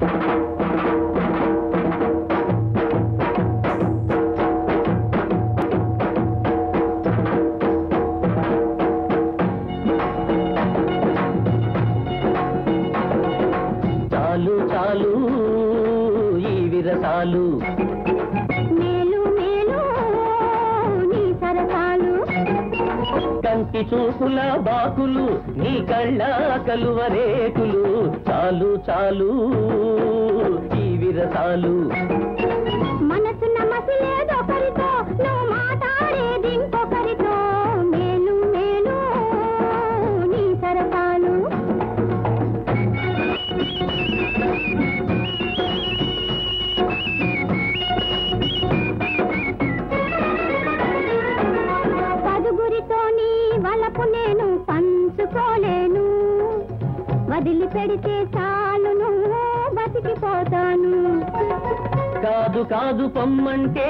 చాలు చాలు ఈ విరసాలు మేలు మేలు నీ సరసాలు కంటి చూపుల బాకులు నీ కళ్ళ కలువరేకులు చాలు చాలు ఈ విరసాలు మనసున్న మసిలేదొకరితో నువ్వు మాట్లాడేది ఇంకొకరితో మేలు మేలు నీ సరసాలు పదుగురితో నీ వలపు నేను పంచుకోలేను వదిలి పెడితే చాలును బతికిపోతాను కాదు కాదు పొమ్మంటే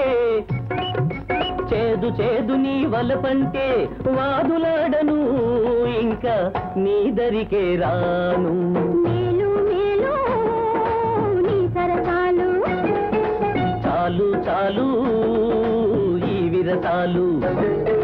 చేదు చేదు నీ వలపంటే వాదులాడను ఇంకా నీ దరికే రాను మేలు మేలు నీ సరసాలు చాలు చాలు ఈ విరసాలు